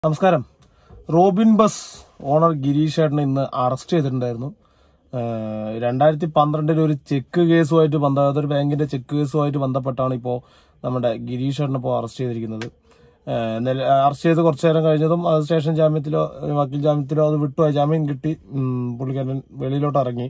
നമസ്കാരം Robin bus owner Girish ചേട്ടനെ ഇന്ന് അറസ്റ്റ് ചെയ്തിട്ടുണ്ടായിരുന്നു ഏഹ് രണ്ടായിരത്തി പന്ത്രണ്ടിൽ ഒരു ചെക്ക് കേസുമായിട്ട് ബന്ധ അതൊരു ബാങ്കിന്റെ ചെക്ക് കേസുമായിട്ട് ബന്ധപ്പെട്ടാണ് ഇപ്പോൾ നമ്മുടെ ഗിരീഷ് ചേട്ടനെ ഇപ്പോൾ അറസ്റ്റ് ചെയ്തിരിക്കുന്നത് ഏഹ് നില- അറസ്റ്റ് ചെയ്ത് കുറച്ചു നേരം കഴിഞ്ഞതും അത് സ്റ്റേഷൻ ജാമ്യത്തിലോ ഏഹ് വക്കീൽ ജാമ്യത്തിലോ അത് വിട്ടു ജാമ്യം കിട്ടി ഉം, പുള്ളിക്കാരൻ വെളിയിലോട്ട് ഇറങ്ങി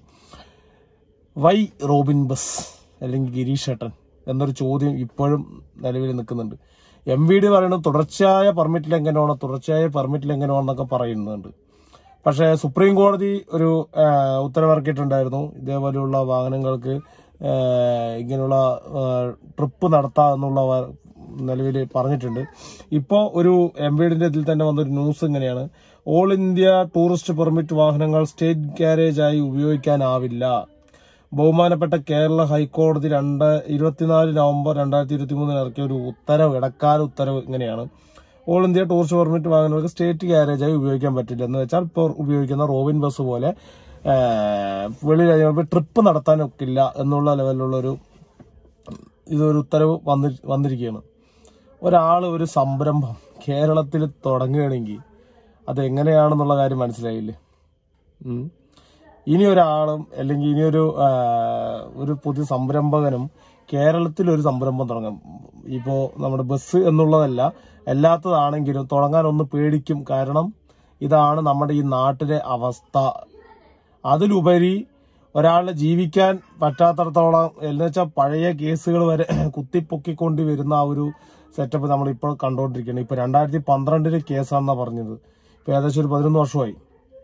വൈ റോബിൻ ബസ് അല്ലെങ്കിൽ ഗിരീഷ് ചേട്ടൻ എന്നൊരു ചോദ്യം ഇപ്പോഴും നിലവിൽ നിൽക്കുന്നുണ്ട് എം വി ഡി പറയുന്നത് തുടർച്ചയായ പെർമിറ്റ് ലംഘനമാണ് തുടർച്ചയായ പെർമിറ്റ് ലംഘനമാണ് എന്നൊക്കെ പറയുന്നുണ്ട് പക്ഷേ സുപ്രീം കോടതി ഒരു ആ, ഉത്തരവിറക്കിയിട്ടുണ്ടായിരുന്നു ഇതേപോലെയുള്ള വാഹനങ്ങൾക്ക് ആ, ഇങ്ങനെയുള്ള ട്രിപ്പ് നടത്താം എന്നുള്ള നിലവിൽ പറഞ്ഞിട്ടുണ്ട് ഇപ്പോൾ ഒരു എം വി ഡിന്റെ ഇതിൽ തന്നെ വന്നൊരു ന്യൂസ് ഇങ്ങനെയാണ് ഓൾ ഇന്ത്യ ടൂറിസ്റ്റ് പെർമിറ്റ് വാഹനങ്ങൾ സ്റ്റേറ്റ് ഗാരേജായി ഉപയോഗിക്കാനാവില്ല ബഹുമാനപ്പെട്ട കേരള ഹൈക്കോടതി രണ്ട് ഇരുപത്തിനാല് നവംബർ രണ്ടായിരത്തി ഇരുപത്തി മൂന്നിന് ഇറക്കിയ ഒരു ഉത്തരവ് ഇടക്കാല ഉത്തരവ് ഇങ്ങനെയാണ് ഓൾ ഇന്ത്യ ടൂറിസ്റ്റ് പെർമിറ്റ് വാഹനങ്ങൾക്ക് സ്റ്റേറ്റ് ഗാരേജായി ഉപയോഗിക്കാൻ പറ്റില്ല എന്ന് വെച്ചാൽ ഇപ്പോൾ ഉപയോഗിക്കുന്ന റോബിൻ ബസ് പോലെ ആ, വെളി രാജ്യങ്ങൾക്ക് ട്രിപ്പ് നടത്താനൊക്കില്ല എന്നുള്ള ലെവലിലുള്ള ഒരു ഇതൊരു ഉത്തരവ് വന്നി വന്നിരിക്കുകയാണ് ഒരാൾ ഒരു സംരംഭം കേരളത്തിൽ തുടങ്ങുകയാണെങ്കിൽ അത് എങ്ങനെയാണെന്നുള്ള കാര്യം മനസ്സിലായില്ലേ ഉം. ഇനി ഒരാളും അല്ലെങ്കിൽ ഇനിയൊരു ആ, ഒരു പുതിയ സംരംഭകനും കേരളത്തിൽ ഒരു സംരംഭം തുടങ്ങും ഇപ്പോ നമ്മുടെ ബസ് എന്നുള്ളതല്ല അല്ലാത്തതാണെങ്കിലും തുടങ്ങാൻ ഒന്ന് പേടിക്കും കാരണം ഇതാണ് നമ്മുടെ ഈ നാട്ടിലെ അവസ്ഥ അതിലുപരി ഒരാളെ ജീവിക്കാൻ പറ്റാത്തടത്തോളം എന്ന് വെച്ചാൽ പഴയ കേസുകൾ വരെ കുത്തിപ്പൊക്കിക്കൊണ്ട് വരുന്ന ആ ഒരു സെറ്റപ്പ് നമ്മൾ ഇപ്പോൾ കണ്ടുകൊണ്ടിരിക്കുകയാണ് ഇപ്പൊ രണ്ടായിരത്തി പന്ത്രണ്ടിലെ കേസാണെന്നാ പറഞ്ഞത് ഇപ്പൊ ഏകദേശം ഒരു പതിനൊന്ന് വർഷമായി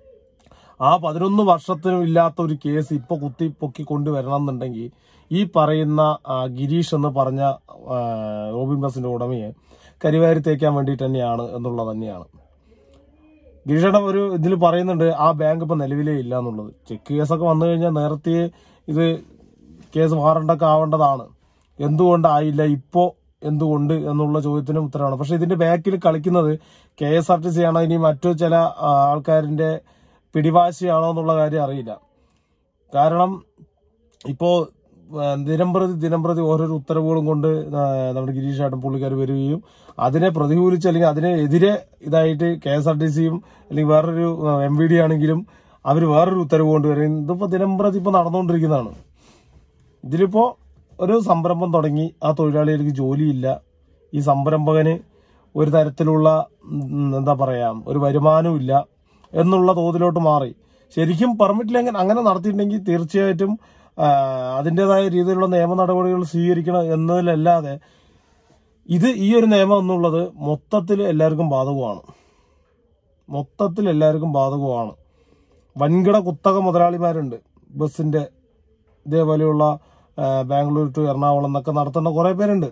ആ പതിനൊന്ന് വർഷത്തിനും ഇല്ലാത്ത ഒരു കേസ് ഇപ്പൊ കുത്തി പൊക്കി കൊണ്ടുവരണം എന്നുണ്ടെങ്കിൽ ഈ പറയുന്ന ആ, ഗിരീഷ് എന്ന് പറഞ്ഞ ആ, റോബിൻ ബസിന്റെ ഉടമയെ കരിവാരി തേക്കാൻ വേണ്ടിയിട്ട് തന്നെയാണ് എന്നുള്ളത് തന്നെയാണ് ഗിരീഷയുടെ ഒരു ഇതിൽ പറയുന്നുണ്ട് ആ ബാങ്ക് ഇപ്പൊ നിലവിലേ ഇല്ല എന്നുള്ളത് ചെക്ക് കേസൊക്കെ വന്നു കഴിഞ്ഞാൽ നേരത്തെ ഇത് കേസ് വാറണ്ടൊക്കെ ആവേണ്ടതാണ് എന്തുകൊണ്ടായില്ല ഇപ്പോ എന്തുകൊണ്ട് എന്നുള്ള ചോദ്യത്തിനും ഉത്തരവാണ് പക്ഷെ ഇതിന്റെ ബാക്കിൽ കളിക്കുന്നത് K S R T C ആണോ ഇനി മറ്റു ചില ആ, ആൾക്കാരിന്റെ പിടിവാശിയാണോ എന്നുള്ള കാര്യം അറിയില്ല കാരണം ഇപ്പോ ആ, ദിനംപ്രതി ദിനംപ്രതി ഓരോരോ ഉത്തരവുകളും കൊണ്ട് ആ, നമ്മുടെ ഗിരീഷ് ഏട്ടൻ പുള്ളിക്കാർ വരികയും അതിനെ പ്രതികൂലിച്ച് അല്ലെങ്കിൽ അതിനെതിരെ ഇതായിട്ട് കെ എസ് ആർ ടി സിയും അല്ലെങ്കിൽ വേറൊരു എം വി ഡി ആണെങ്കിലും അവർ വേറൊരു ഉത്തരവ് കൊണ്ടുവരും ഇതിപ്പോ ദിനംപ്രതി ഇപ്പൊ നടന്നുകൊണ്ടിരിക്കുന്നതാണ് ഇതിലിപ്പോ ഒരു സംരംഭം തുടങ്ങി ആ തൊഴിലാളികൾക്ക് ജോലിയില്ല ഈ സംരംഭകന് ഒരു തരത്തിലുള്ള ഉം, എന്താ പറയാ ഒരു വരുമാനവും ഇല്ല എന്നുള്ള തോതിലോട്ട് മാറി ശരിക്കും പെർമിറ്റ് ലംഘനം അങ്ങനെ നടത്തിയിട്ടുണ്ടെങ്കിൽ തീർച്ചയായിട്ടും ആ, അതിന്റേതായ രീതിയിലുള്ള നിയമ നടപടികൾ സ്വീകരിക്കണം എന്നതിലല്ലാതെ ഇത് ഈ ഒരു നിയമം എന്നുള്ളത് മൊത്തത്തിൽ എല്ലാവർക്കും ബാധകമാണ് മൊത്തത്തിൽ എല്ലാവർക്കും ബാധകമാണ് വൻകിട കുത്തക മുതലാളിമാരുണ്ട് ബസ്സിന്റെ ഇതേപോലെയുള്ള ആ, ബാംഗ്ലൂർ ടു എറണാകുളം എന്നൊക്കെ നടത്തുന്ന കുറെ പേരുണ്ട്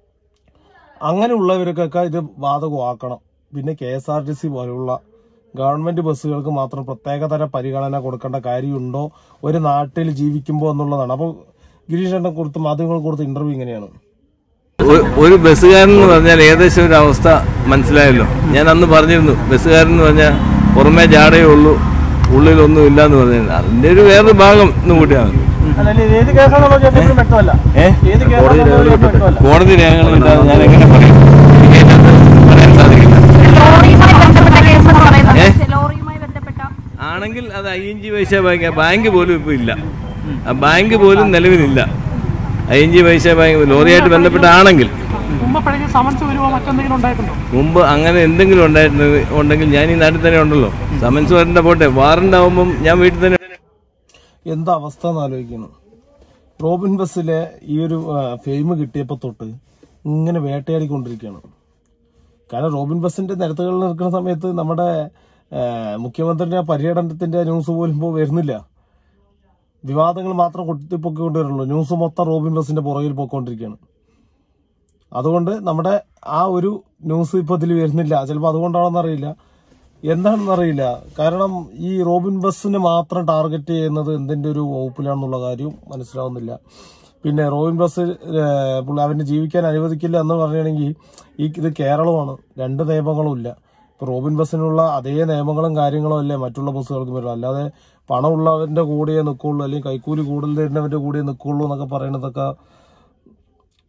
അങ്ങനെയുള്ളവർക്കൊക്കെ ഇത് ബാധകമാക്കണം പിന്നെ K S R T C പോലെയുള്ള ഗവൺമെന്റ് ബസ്സുകൾക്ക് മാത്രം പ്രത്യേകതര പരിഗണന കൊടുക്കേണ്ട കാര്യമുണ്ടോ ഒരു നാട്ടിൽ ജീവിക്കുമ്പോൾ എന്നുള്ളതാണ് അപ്പോൾ ഗിരീഷേട്ടനെ കൊടുത്ത് മാധ്യമങ്ങൾ കൊടുത്ത ഇന്റർവ്യൂ ഇങ്ങനെയാണ് ഒ- ഒരു ബസ്സുകാരൻ എന്ന് പറഞ്ഞാൽ ഏകദേശം ഒരു അവസ്ഥ മനസ്സിലായല്ലോ ഞാൻ അന്ന് പറഞ്ഞിരുന്നു ബസ്സുകാരൻ എന്ന് പറഞ്ഞാൽ പുറമേ ജാടയേ ഉള്ളൂ ഉള്ളിലൊന്നും ഇല്ല എന്ന് പറഞ്ഞിരുന്നു അതിന്റെ ഒരു വേറൊരു ഭാഗം ഇന്ന് കൂട്ടിയാണ് ഏത് കേസാണെന്നുള്ള ചോദ്യം വ്യക്തമല്ല ഏഹ് ഏത് കേസാണെന്നുള്ള വ്യക്തമല്ല കോടതി രേഖകളില്ലാതെ ഞാൻ എങ്ങനെ പറയും എനിക്കതിനകത്ത് പറയാൻ സാധിക്കില്ല ലോറിയുമായി ബന്ധപ്പെട്ട കേസെന്ന് പറയുന്നത് ലോറിയുമായി ബന്ധപ്പെട്ട ആണെങ്കിൽ അത് I N G Vysya bank bank പോലും ഇപ്പോൾ ഇല്ല ആ ബാങ്ക് പോലും നിലവിലില്ല I N G Vysya bank ലോറിയായിട്ട് ബന്ധപ്പെട്ടാണെങ്കിൽ മുമ്പ് പഴയ സമൻസ് വരുമോ മറ്റെന്തെങ്കിലും ഉണ്ടായിട്ടുണ്ടോ മുമ്പ് അങ്ങനെ എന്തെങ്കിലും ഉണ്ടായിരുന്നത് ഉണ്ടെങ്കിൽ ഞാൻ ഈ നാട്ടിൽ തന്നെ ഉണ്ടല്ലോ സമൻസ് വരേണ്ട പോട്ടെ വാറണ്ട് ആവുമ്പം ഞാൻ വീട്ടിൽ തന്നെ എന്താ അവസ്ഥ എന്ന് ആലോചിക്കുന്നു റോബിൻ ബസ്സിലെ ഈ ഒരു ഫെയിം കിട്ടിയപ്പോ തൊട്ട് ഇങ്ങനെ വേട്ടയാടിക്കൊണ്ടിരിക്കുകയാണ് കാരണം റോബിൻ ബസ്സിന്റെ നിരത്തുകളിൽ നിൽക്കുന്ന സമയത്ത് നമ്മുടെ ആ, മുഖ്യമന്ത്രിയുടെ പര്യടനത്തിന്റെ ന്യൂസ് പോലും ഇപ്പോൾ വരുന്നില്ല വിവാദങ്ങൾ മാത്രം കൊട്ടിപ്പൊക്കിക്കൊണ്ടുവരുള്ളൂ ന്യൂസ് മൊത്തം റോബിൻ ബസ്സിന്റെ പുറകിൽ പോയിക്കൊണ്ടിരിക്കുകയാണ് അതുകൊണ്ട് നമ്മുടെ ആ ഒരു ന്യൂസ് ഇപ്പൊ ഇതിൽ വരുന്നില്ല ചിലപ്പോൾ അതുകൊണ്ടാണെന്ന് അറിയില്ല എന്താണെന്ന് അറിയില്ല കാരണം ഈ റോബിൻ ബസ്സിന് മാത്രം ടാർഗറ്റ് ചെയ്യുന്നത് എന്തിന്റെ ഒരു വകുപ്പിലാണെന്നുള്ള കാര്യവും മനസ്സിലാവുന്നില്ല പിന്നെ റോബിൻ ബസ് ഏഹ്, പുള്ളി അവന് ജീവിക്കാൻ അനുവദിക്കില്ല എന്ന് പറയുകയാണെങ്കിൽ ഈ ഇത് കേരളമാണ് രണ്ട് നിയമങ്ങളും ഇല്ല ഇപ്പൊ റോബിൻ ബസ്സിനുള്ള അതേ നിയമങ്ങളും കാര്യങ്ങളും അല്ലേ മറ്റുള്ള ബസ്സുകൾക്കും വരും അല്ലാതെ പണമുള്ളവന്റെ കൂടെയേ നിൽക്കുള്ളൂ അല്ലെങ്കിൽ കൈക്കൂലി കൂടുതൽ തരുന്നവന്റെ കൂടെയേ നിൽക്കുള്ളൂ എന്നൊക്കെ പറയുന്നതൊക്കെ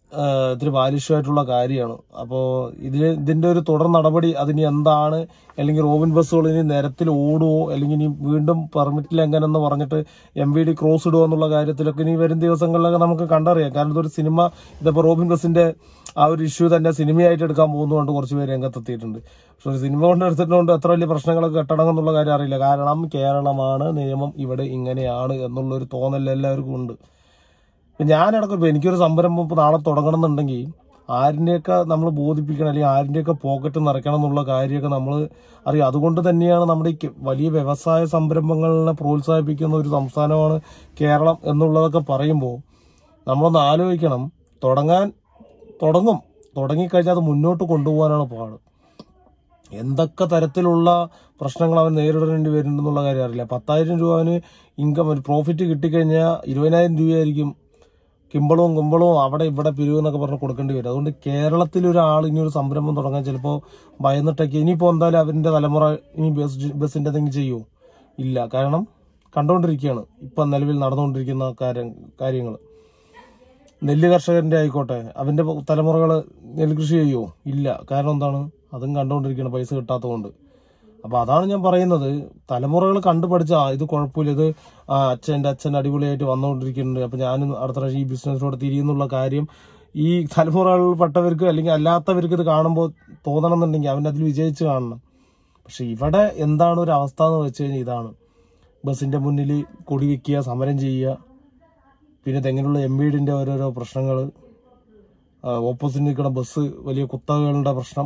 ആ, ഇത്തിരി ബാലിഷ്യമായിട്ടുള്ള കാര്യമാണ് അപ്പോൾ ഇതിന് ഇതിന്റെ ഒരു തുടർ നടപടി അതിനി എന്താണ് അല്ലെങ്കിൽ റോബിൻ ബസ്സുകൾ ഇനി നിരത്തിൽ ഓടുവോ അല്ലെങ്കിൽ ഇനി വീണ്ടും പെർമിറ്റ് ലംഘനം എന്ന് പറഞ്ഞിട്ട് എം വി ഡി ക്രോസ് ഇടുവോ എന്നുള്ള കാര്യത്തിലൊക്കെ ഇനി വരും ദിവസങ്ങളിലൊക്കെ നമുക്ക് കണ്ടറിയാം കാരണം ഇതൊരു സിനിമ ഇതിപ്പോ റോബിൻ ബസിന്റെ ആ ഒരു ഇഷ്യൂ തന്നെ സിനിമയായിട്ട് എടുക്കാൻ പോകുന്നതുകൊണ്ട് കുറച്ച് പേര് രംഗത്തെത്തിയിട്ടുണ്ട് പക്ഷെ ഒരു സിനിമ കൊണ്ട് എടുത്തിട്ടുണ്ട് എത്ര വലിയ പ്രശ്നങ്ങളൊക്കെ കെട്ടടങ്ങുന്നുള്ള കാര്യം അറിയില്ല കാരണം കേരളമാണ് നിയമം ഇവിടെ ഇങ്ങനെയാണ് എന്നുള്ളൊരു തോന്നൽ എല്ലാവർക്കും ഉണ്ട് ഇപ്പൊ ഞാനടക്കം ഇപ്പൊ എനിക്കൊരു സംരംഭം ഇപ്പൊ നാളെ തുടങ്ങണം എന്നുണ്ടെങ്കിൽ ആരിന്റെയൊക്കെ നമ്മൾ ബോധിപ്പിക്കണം അല്ലെങ്കിൽ ആരിന്റെയൊക്കെ പോക്കറ്റ് നിറയ്ക്കണം എന്നുള്ള കാര്യമൊക്കെ നമ്മൾ അറിയാം അതുകൊണ്ട് തന്നെയാണ് നമ്മുടെ ഈ കെ- വലിയ വ്യവസായ സംരംഭങ്ങളെ പ്രോത്സാഹിപ്പിക്കുന്ന ഒരു സംസ്ഥാനമാണ് കേരളം എന്നുള്ളതൊക്കെ പറയുമ്പോൾ നമ്മളൊന്ന് ആലോചിക്കണം തുടങ്ങാൻ തുടങ്ങും തുടങ്ങിക്കഴിഞ്ഞാൽ അത് മുന്നോട്ട് കൊണ്ടുപോകാനാണ് പാട് എന്തൊക്കെ തരത്തിലുള്ള പ്രശ്നങ്ങൾ അവൻ നേരിടേണ്ടി വരുന്നുണ്ടെന്നുള്ള കാര്യം അറിയില്ല പത്തായിരം രൂപ അവന് ഇൻകം ഒരു പ്രോഫിറ്റ് കിട്ടിക്കഴിഞ്ഞാൽ ഇരുപതിനായിരം രൂപയായിരിക്കും കിമ്പളവും കുമ്പളവും അവിടെ ഇവിടെ പിരിവ് എന്നൊക്കെ പറഞ്ഞ് കൊടുക്കേണ്ടി വരും അതുകൊണ്ട് കേരളത്തിൽ ഒരാൾ ഇനി ഒരു സംരംഭം തുടങ്ങാൻ ചിലപ്പോൾ ഭയന്നിട്ടൊക്കെ ഇനിയിപ്പോൾ എന്തായാലും അവരുടെ തലമുറ ഇനി ബസ് ബസ്സിന്റെ എന്തെങ്കിലും ചെയ്യുമോ ഇല്ല കാരണം കണ്ടുകൊണ്ടിരിക്കുകയാണ് ഇപ്പം നിലവിൽ നടന്നുകൊണ്ടിരിക്കുന്ന കാര്യം കാര്യങ്ങൾ നെല്ല് കർഷകന്റെ ആയിക്കോട്ടെ അവന്റെ തലമുറകൾ നെൽകൃഷി ചെയ്യുമോ ഇല്ല കാരണം എന്താണ് അതും കണ്ടുകൊണ്ടിരിക്കണം പൈസ കിട്ടാത്തതുകൊണ്ട് അപ്പൊ അതാണ് ഞാൻ പറയുന്നത് തലമുറകൾ കണ്ടു പഠിച്ച ആ, ഇത് കുഴപ്പമില്ല ഇത് ആ, അച്ഛന്റെ അച്ഛൻ അടിപൊളിയായിട്ട് വന്നുകൊണ്ടിരിക്കുന്നുണ്ട് അപ്പൊ ഞാനും അടുത്ത പ്രാവശ്യം ഈ ബിസിനസ്സിലൂടെ തിരിയുന്നുള്ള കാര്യം ഈ തലമുറകളിൽപ്പെട്ടവർക്ക് അല്ലെങ്കിൽ അല്ലാത്തവർക്ക് ഇത് കാണുമ്പോൾ തോന്നണം എന്നുണ്ടെങ്കിൽ അവൻ അതിൽ വിജയിച്ച് കാണണം പക്ഷെ ഇവിടെ എന്താണ് ഒരു അവസ്ഥ എന്ന് വെച്ച് കഴിഞ്ഞാൽ ഇതാണ് ബസിന്റെ മുന്നിൽ കൊടി വെക്കുക സമരം ചെയ്യുക പിന്നെ തെങ്ങിനുള്ള എം വീടിന്റെ ഓരോരോ പ്രശ്നങ്ങൾ ഓപ്പോസിറ്റ് നിൽക്കുന്ന ബസ് വലിയ കുത്തകകളുടെ പ്രശ്നം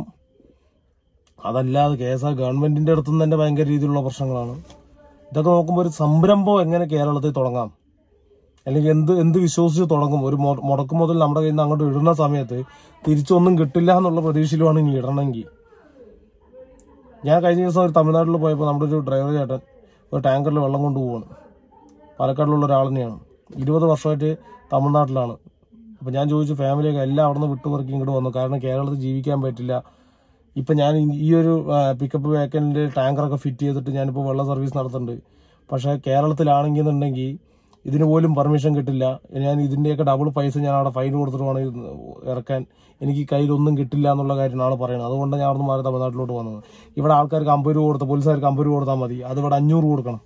അതല്ലാതെ കെ എസ് ആർ ഗവൺമെന്റിന്റെ അടുത്തുനിന്ന് തന്നെ ഭയങ്കര രീതിയിലുള്ള പ്രശ്നങ്ങളാണ് ഇതൊക്കെ നോക്കുമ്പോൾ ഒരു സംരംഭം എങ്ങനെ കേരളത്തിൽ തുടങ്ങാം അല്ലെങ്കിൽ എന്ത് എന്ത് വിശ്വസിച്ച് തുടങ്ങും ഒരു മൊ- മുടക്ക് മുതൽ നമ്മുടെ കയ്യിൽ നിന്ന് അങ്ങോട്ട് ഇടുന്ന സമയത്ത് തിരിച്ചൊന്നും കിട്ടില്ല എന്നുള്ള പ്രതീക്ഷയിലുമാണ് ഇനി ഇടണമെങ്കിൽ ഞാൻ കഴിഞ്ഞ ദിവസം ഒരു തമിഴ്നാട്ടിൽ പോയപ്പോൾ നമ്മുടെ ഒരു ഡ്രൈവർ ചേട്ടൻ ഒരു ടാങ്കറിൽ വെള്ളം കൊണ്ട് പോവാണ് പാലക്കാടിലുള്ള ഒരാൾ തന്നെയാണ് ഇരുപത് വർഷമായിട്ട് തമിഴ്നാട്ടിലാണ് അപ്പം ഞാൻ ചോദിച്ചു ഫാമിലിയൊക്കെ എല്ലാം അവിടെ നിന്ന് വിട്ടുപറക്കി ഇങ്ങോട്ട് വന്നു കാരണം കേരളത്തിൽ ജീവിക്കാൻ പറ്റില്ല ഇപ്പം ഞാൻ ഈ- ഈ ഒരു പിക്കപ്പ് വേക്കലിൻ്റെ ടാങ്കറൊക്കെ ഫിറ്റ് ചെയ്തിട്ട് ഞാനിപ്പോൾ വെള്ള സർവീസ് നടത്തുന്നുണ്ട് പക്ഷേ കേരളത്തിലാണെങ്കിൽ എന്നുണ്ടെങ്കിൽ ഇതിന് പോലും പെർമിഷൻ കിട്ടില്ല ഞാൻ ഇതിൻ്റെയൊക്കെ ഡബിൾ പൈസ ഞാൻ അവിടെ ഫൈൻ കൊടുത്തിട്ട് വേണം ഇത് ഇറക്കാൻ എനിക്ക് കയ്യിലൊന്നും കിട്ടില്ല എന്നുള്ള കാര്യമാണ് ആൾ പറയുന്നത് അതുകൊണ്ട് ഞാൻ അവിടെ നിന്ന് മാറി തമിഴ്നാട്ടിലോട്ട് വന്നത് ഇവിടെ ആൾക്കാർക്ക് അമ്പത് രൂപ കൊടുത്ത് പോലീസുകാർക്ക് അമ്പത് രൂപ കൊടുത്താൽ മതി അത് ഇവിടെ അഞ്ഞൂറ് കൊടുക്കണം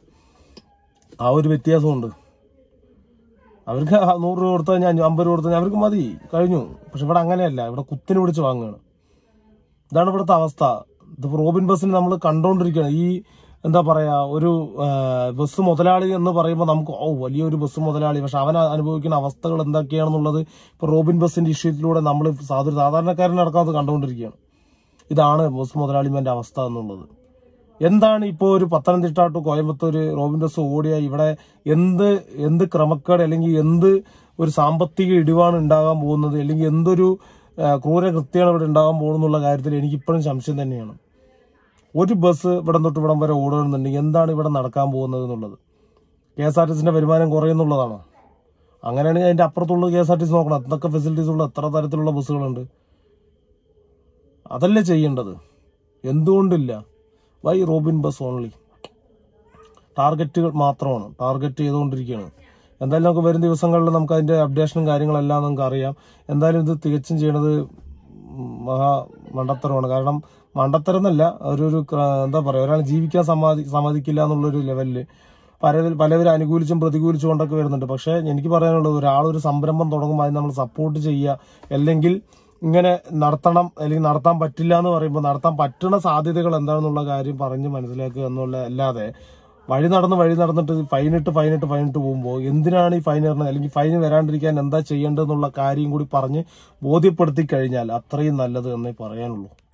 ആ ഒരു വ്യത്യാസമുണ്ട് അവർക്ക് ആ നൂറ് രൂപ കൊടുത്താൽ ഞാൻ അമ്പത് രൂപ കൊടുത്താൽ അവർക്ക് മതി കഴിഞ്ഞു പക്ഷെ ഇവിടെ അങ്ങനെയല്ല ഇവിടെ കുത്തിന് പിടിച്ച് വാങ്ങുകയാണ് ഇതാണ് ഇവിടുത്തെ അവസ്ഥ ഇതിപ്പോ റോബിൻ ബസ്സിന് നമ്മൾ കണ്ടോണ്ടിരിക്കുകയാണ് ഈ എന്താ പറയാ ഒരു ആ, ബസ് മുതലാളി എന്ന് പറയുമ്പോൾ നമുക്ക് ഓ വലിയൊരു ബസ് മുതലാളി പക്ഷെ അവൻ അനുഭവിക്കുന്ന അവസ്ഥകൾ എന്തൊക്കെയാണെന്നുള്ളത് ഇപ്പൊ റോബിൻ ബസ്സിന്റെ ഇഷ്യൂത്തിലൂടെ നമ്മൾ സാധാരണ സാധാരണക്കാരനടക്കം അത് കണ്ടുകൊണ്ടിരിക്കുകയാണ് ഇതാണ് ബസ് മുതലാളിമാരുടെ അവസ്ഥ എന്നുള്ളത് എന്താണ് ഇപ്പോൾ ഒരു Pathanamthitta to Coimbatore Robin bus ഓടിയ ഇവിടെ എന്ത് എന്ത് ക്രമക്കേട് അല്ലെങ്കിൽ എന്ത് ഒരു സാമ്പത്തിക ഇടിവാണ് ഉണ്ടാകാൻ പോകുന്നത് അല്ലെങ്കിൽ എന്തൊരു ആ, ക്രൂരകൃത്യമാണ് ഇവിടെ ഉണ്ടാകാൻ പോകുന്നുള്ള കാര്യത്തിൽ എനിക്ക് ഇപ്പോഴും സംശയം തന്നെയാണ് ഒരു ബസ് ഇവിടെ തൊട്ട് ഇവിടം വരെ ഓടുകയാണെന്നുണ്ടെങ്കിൽ എന്താണ് ഇവിടെ നടക്കാൻ പോകുന്നത് എന്നുള്ളത് കെ എസ് ആർ ടി സിന്റെ വരുമാനം കുറയുന്നുള്ളതാണോ അങ്ങനെയാണെങ്കിൽ അതിന്റെ അപ്പുറത്തുള്ള K S R T C നോക്കണം എന്തൊക്കെ ഫെസിലിറ്റീസ് ഉള്ള എത്ര തരത്തിലുള്ള ബസ്സുകളുണ്ട് അതല്ലേ ചെയ്യേണ്ടത് എന്തുകൊണ്ടില്ല വൈ റോബിൻ ബസ് ഓൺലി ടാർഗറ്റുകൾ മാത്രമാണ് ടാർഗറ്റ് ചെയ്തുകൊണ്ടിരിക്കുകയാണ് എന്തായാലും നമുക്ക് വരും ദിവസങ്ങളിൽ നമുക്ക് അതിന്റെ അപ്ഡേഷനും കാര്യങ്ങളെല്ലാം നമുക്ക് അറിയാം എന്തായാലും ഇത് തികച്ചും ചെയ്യണത് മഹാ മണ്ടത്തരമാണ് കാരണം മണ്ടത്തരം എന്നല്ല ഒരു ഒരു ക്ര- എന്താ പറയാ ഒരാൾ ജീവിക്കാൻ സമ്മതി സമ്മതിക്കില്ല എന്നുള്ളൊരു ലെവലില് പലവർ പലവരും അനുകൂലിച്ചും പ്രതികൂലിച്ചും കൊണ്ടൊക്കെ വരുന്നുണ്ട് പക്ഷെ എനിക്ക് പറയാനുള്ളത് ഒരാൾ ഒരു സംരംഭം തുടങ്ങുമ്പോൾ അതിന് നമ്മൾ സപ്പോർട്ട് ചെയ്യുക അല്ലെങ്കിൽ ഇങ്ങനെ നടത്തണം അല്ലെങ്കിൽ നടത്താൻ പറ്റില്ല എന്ന് പറയുമ്പോൾ നടത്താൻ പറ്റുന്ന സാധ്യതകൾ എന്താണെന്നുള്ള കാര്യം പറഞ്ഞ് മനസ്സിലാക്കുക എന്നുള്ള അല്ലാതെ വഴി നടന്ന് വഴി നടന്നിട്ട് ഫൈനിട്ട് ഫൈനിട്ട് ഫൈനിട്ട് പോകുമ്പോൾ എന്തിനാണ് ഈ ഫൈൻ ഇടുന്നത് അല്ലെങ്കിൽ ഫൈൻ വരാണ്ടിരിക്കാൻ എന്താ ചെയ്യേണ്ടതെന്നുള്ള കാര്യം കൂടി പറഞ്ഞ് ബോധ്യപ്പെടുത്തി കഴിഞ്ഞാൽ അത്രയും നല്ലത് എന്നേ പറയാനുള്ളൂ